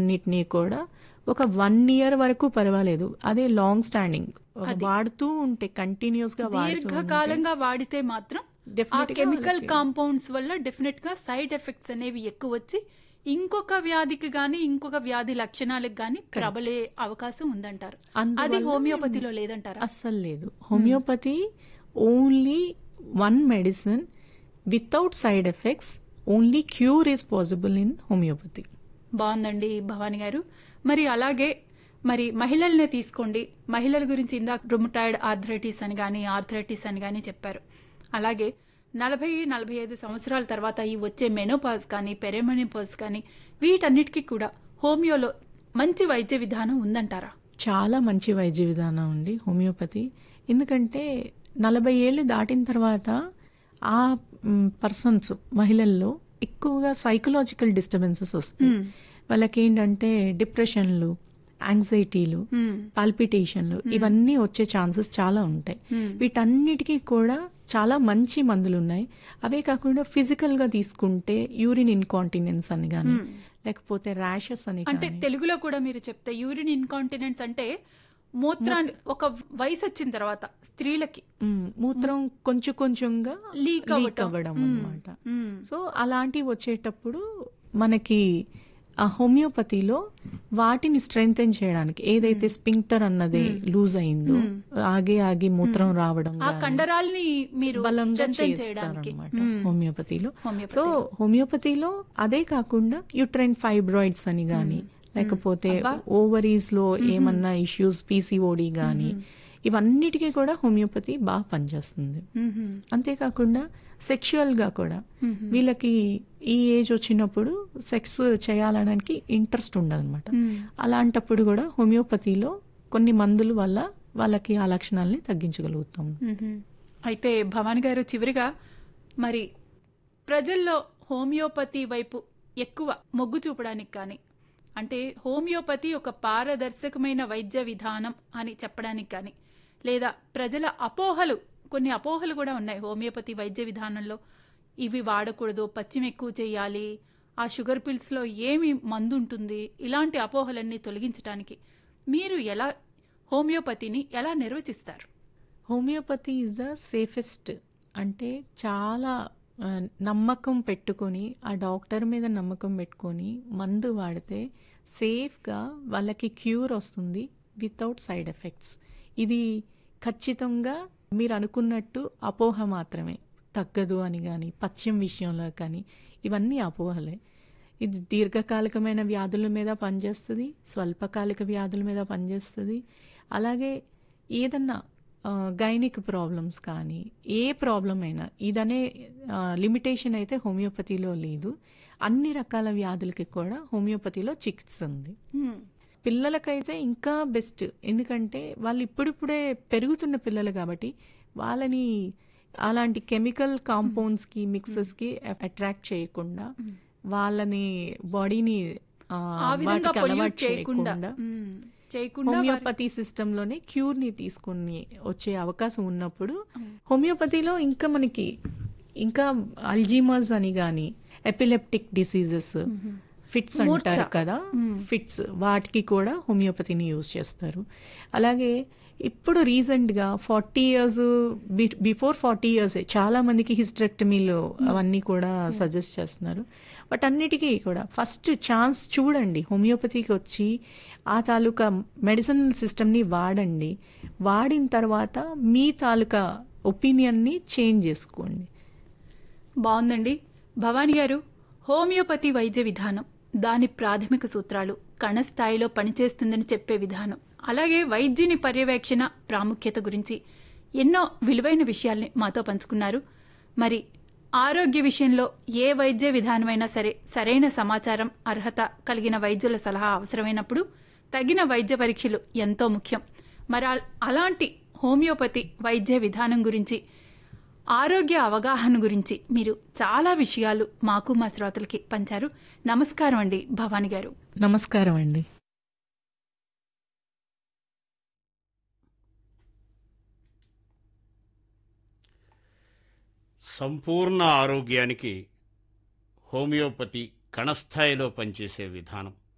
అన్నిటినీ కూడా ఒక వన్ ఇయర్ వరకు పర్వాలేదు అదే లాంగ్ స్టాండింగ్ వాడుతూ ఉంటే కంటిన్యూస్ గా వాడుతూ ఉంటే దీర్ఘకాలంగా వాడితే మాత్రం ఆ definitely గా కెమికల్ వాళ్ళకి- కాంపౌండ్స్ వల్ల డెఫినెట్ గా సైడ్ ఎఫెక్ట్స్ అనేవి ఎక్కువ వచ్చి ఇంకొక వ్యాధికి గాని ఇంకొక వ్యాధి లక్షణాలకు గాని ప్రబలే అవకాశం ఉందంటారు అది అందువల్ల హోమియోపతిలో లేదంటారా అస్సలు లేదు homeopathy only one medicine without side effects only cure is possible in homeopathy బాగుందండి భవాని గారు మరి అలాగే మరి మహిళల్నే తీసుకోండి మహిళల గురించి ఇందాక రుమటాయిడ్ ఆర్థరైటిస్ అని కానీ ఆర్థరైటిస్ అని కానీ చెప్పారు అలాగే నలభై నలభై ఐదు సంవత్సరాల తర్వాత ఈ వచ్చే మెనోపాజ్ కానీ పెరెమెనోపాజ్ కానీ వీటన్నిటికీ కూడా హోమియోలో మంచి వైద్య విధానం ఉందంటారా చాలా మంచి వైద్య విధానం ఉంది హోమియోపతి ఎందుకంటే నలభై ఏళ్ళు దాటిన తర్వాత ఆ పర్సన్స్ మహిళల్లో ఎక్కువగా సైకలాజికల్ డిస్టర్బెన్సెస్ వస్తాయి వాళ్ళకి ఏంటంటే డిప్రెషన్లు యాంగ్జైటీలు మ్మ్. పాల్పిటేషన్లు ఇవన్నీ వచ్చే ఛాన్సెస్ చాలా ఉంటాయి వీటన్నిటికీ కూడా చాలా మంచి మందులు ఉన్నాయి అవే కాకుండా ఫిజికల్ గా తీసుకుంటే యూరిన్ ఇన్కాంటినెన్స్ అని కానీ లేకపోతే ర్యాషెస్ అని అంటే కానీ తెలుగులో కూడా మీరు చెప్తే యూరిన్ ఇన్కాంటినెన్స్ అంటే మూత్రాన్ని ఒక వయసు వచ్చిన తర్వాత స్త్రీలకి మ్, మూత్రం కొంచెం కొంచెంగా లీక్ లీక్ అవ్వటం అవ్వడం మ్మ్. అన్నమాట మ్మ్. సో అలాంటివి వచ్చేటప్పుడు మనకి ఆ హోమియోపతిలో వాటిని స్ట్రెంగ్తెన్ చేయడానికి ఏదైతే స్పింక్టర్ అన్నది లూజ్ అయిందో ఆగి ఆగి మూత్రం రావడం ఆ గానీ కండరాల్ని మీరు బలంగా strengthen చేయడానికి చేస్తారనమాట హోమియోపతిలో హోమియోపతి సో హోమియోపతిలో అదే కాకుండా యుట్రైన్ ఫైబ్రాయిడ్స్ అని గాని లేకపోతే ఓవరీస్ లో ఏమన్నా ఇష్యూస్ పీసీఓడి గాని ఇవన్నిటికీ కూడా హోమియోపతి బాగా పనిచేస్తుంది మ్మ్. అంతేకాకుండా సెక్షువల్ గా కూడా వీళ్ళకి ఈ ఏజ్ వచ్చినప్పుడు సెక్స్ చేయాలనడానికి ఇంట్రెస్ట్ ఉండదన్నమాట మ్మ్. అలాంటప్పుడు కూడా హోమియోపతిలో కొన్ని మందుల వల్ల వాళ్ళకి ఆ లక్షణాలని తగ్గించగలుగుతాం మ్మ్. అయితే భవాని గారు చివరిగా మరి ప్రజల్లో హోమియోపతి వైపు ఎక్కువ మొగ్గు చూపడానికి కానీ అంటే హోమియోపతి ఒక పారదర్శకమైన వైద్య విధానం అని చెప్పడానికి కానీ లేదా ప్రజల అపోహలు కొన్ని అపోహలు కూడా ఉన్నాయి హోమియోపతి వైద్య విధానంలో ఇవి వాడకూడదు పచ్చిమి ఎక్కువ చేయాలి ఆ షుగర్ పిల్స్లో ఏమి మందు ఉంటుంది ఇలాంటి అపోహలన్నీ తొలగించడానికి మీరు ఎలా హోమియోపతిని ఎలా నిర్వచిస్తారు హోమియోపతి ఈజ్ ద సేఫెస్ట్ అంటే చాలా ఆ, నమ్మకం పెట్టుకొని ఆ డాక్టర్ మీద నమ్మకం పెట్టుకొని మందు వాడితే సేఫ్గా వాళ్ళకి క్యూర్ వస్తుంది వితౌట్ సైడ్ ఎఫెక్ట్స్ ఇది ఖచ్చితంగా మీరు అనుకున్నట్టు అపోహ మాత్రమే తగ్గదు అని కానీ పచ్చం విషయంలో కానీ ఇవన్నీ అపోహలే ఇది దీర్ఘకాలికమైన వ్యాధుల మీద పనిచేస్తుంది స్వల్పకాలిక వ్యాధుల మీద పనిచేస్తుంది అలాగే ఏదన్నా గైనిక్ ప్రాబ్లమ్స్ కానీ ఏ ప్రాబ్లం అయినా ఇదనే లిమిటేషన్ అయితే హోమియోపతిలో లేదు అన్ని రకాల వ్యాధులకి కూడా హోమియోపతిలో చికిత్స ఉంది పిల్లలకైతే ఇంకా బెస్ట్ ఎందుకంటే వాళ్ళు ఇప్పుడిప్పుడే పెరుగుతున్న పిల్లలు కాబట్టి వాళ్ళని అలాంటి కెమికల్ కాంపౌండ్స్కి మిక్సెస్కి అట్రాక్ట్ చేయకుండా వాళ్ళని బాడీని ఆ, ఆ విధంగా వాటికి పొల్యూట్ అలవాటు చేయకుండా చేయకుండా మ్మ్. చేయకుండా వారి- హోమియోపతి సిస్టమ్ లోనే క్యూర్ ని తీసుకుని వచ్చే అవకాశం ఉన్నప్పుడు హోమియోపతిలో ఇంకా మనకి ఇంకా అల్జీమర్స్ అని గాని ఎపిలెప్టిక్ డిసీజెస్ ఫిట్స్ అంటారు కదా ఫిట్స్ వాటికి కూడా హోమియోపతిని యూజ్ చేస్తారు అలాగే ఇప్పుడు రీసెంట్ గా forty years before forty years చాలా మందికి హిస్టరెక్టమీలు అవన్నీ కూడా సజెస్ట్ చేస్తున్నారు బట్ అన్నిటికీ కూడా ఫస్ట్ ఛాన్స్ చూడండి హోమియోపతికి వచ్చి ఆ తాలూకా మెడిసిన్ సిస్టమ్ని వాడండి వాడిన తర్వాత మీ తాలూకా ఒపీనియన్ని చేంజ్ చేసుకోండి బాగుందండి భవానీ గారు హోమియోపతి వైద్య విధానం దాని ప్రాథమిక సూత్రాలు కణ స్థాయిలో పనిచేస్తుందని చెప్పే విధానం అలాగే వైద్యుని పర్యవేక్షణ ప్రాముఖ్యత గురించి ఎన్నో విలువైన విషయాల్ని మాతో పంచుకున్నారు మరి ఆరోగ్య విషయంలో ఏ వైద్య విధానమైనా సరే సరైన సమాచారం అర్హత కలిగిన వైద్యుల సలహా అవసరమైనప్పుడు తగిన వైద్య పరీక్షలు ఎంతో ముఖ్యం మరి అల్- అలాంటి హోమియోపతి వైద్య విధానం గురించి ఆరోగ్య అవగాహన గురించి మీరు చాలా విషయాలు మాకు మా శ్రోతలకి పంచారు నమస్కారం అండి భవాని గారు నమస్కారం అండి సంపూర్ణ ఆరోగ్యానికి హోమియోపతి కణస్థాయిలో పనిచేసే విధానం